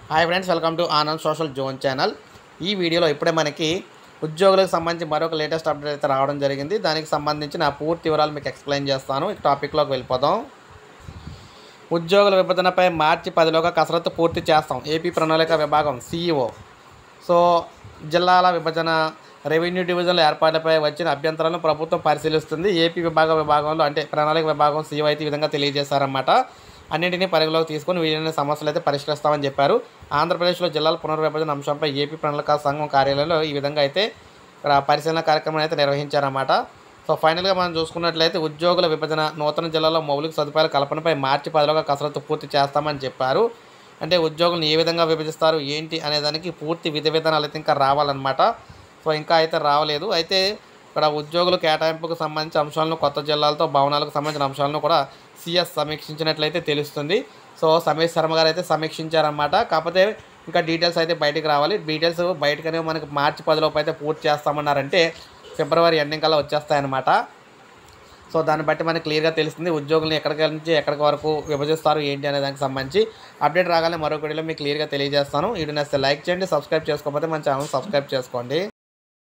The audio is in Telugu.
hi friends welcome to Anand social zone channel ఈ వీడియోలో ఇప్పుడే మనకి ఉద్యోగులకు సంబంధించి మరొక లేటెస్ట్ అప్డేట్ అయితే రావడం జరిగింది దానికి సంబంధించి నా పూర్తి వివరాలు మీకు ఎక్స్ప్లెయిన్ చేస్తాను ఈ టాపిక్లోకి వెళ్ళిపోదాం ఉద్యోగుల విభజనపై మార్చి పదిలోగా కసరత్తు పూర్తి చేస్తాం ఏపీ ప్రణాళిక విభాగం సీఈఓ సో జిల్లాల విభజన రెవెన్యూ డివిజన్ల ఏర్పాట్లపై వచ్చిన అభ్యంతరాలను ప్రభుత్వం పరిశీలిస్తుంది ఏపీ విభాగ విభాగంలో అంటే ప్రణాళిక విభాగం సీఈఓ అయితే ఈ విధంగా తెలియజేశారన్నమాట అన్నింటినీ పరిగణలోకి తీసుకొని వీలైన సమస్యలు అయితే పరిష్కరిస్తామని చెప్పారు ఆంధ్రప్రదేశ్లో జిల్లాల పునర్విభజన అంశంపై ఏపీ ప్రణాళిక సంఘం కార్యాలయంలో ఈ విధంగా అయితే ఇక్కడ పరిశీలన కార్యక్రమం అయితే నిర్వహించారన్నమాట సో ఫైనల్గా మనం చూసుకున్నట్లయితే ఉద్యోగుల విభజన నూతన జిల్లాలో మౌలిక సదుపాయాల కల్పనపై మార్చి పదిలోగా కసరత్తు పూర్తి చేస్తామని చెప్పారు అంటే ఉద్యోగులను ఏ విధంగా విభజిస్తారు ఏంటి అనే దానికి పూర్తి విధి విధానాలు అయితే ఇంకా రావాలన్నమాట సో ఇంకా అయితే రావలేదు అయితే ఇక్కడ ఉద్యోగుల కేటాయింపుకు సంబంధించిన అంశాలను కొత్త జిల్లాలతో భవనాలకు సంబంధించిన అంశాలను కూడా సిఎస్ సమీక్షించినట్లయితే తెలుస్తుంది సో సమేష్ శర్మ గారు అయితే సమీక్షించారన్నమాట కాకపోతే ఇంకా డీటెయిల్స్ అయితే బయటికి రావాలి డీటెయిల్స్ బయటకనే మనకి మార్చి పదిలోపు అయితే పూర్తి చేస్తామన్నారంటే ఫిబ్రవరి ఎండింగ్ కల్లా వచ్చేస్తాయన్నమాట సో దాన్ని బట్టి మనకి క్లియర్గా తెలుస్తుంది ఉద్యోగులను ఎక్కడికి నుంచి ఎక్కడికి వరకు విభజిస్తారు ఏంటి అనే దానికి సంబంధించి అప్డేట్ రాగానే మరొక వీడియోలో మీకు క్లియర్గా తెలియజేస్తాను వీడియో నచ్చితే లైక్ చేయండి సబ్స్క్రైబ్ చేసుకోకపోతే మన ఛానల్ సబ్స్క్రైబ్ చేసుకోండి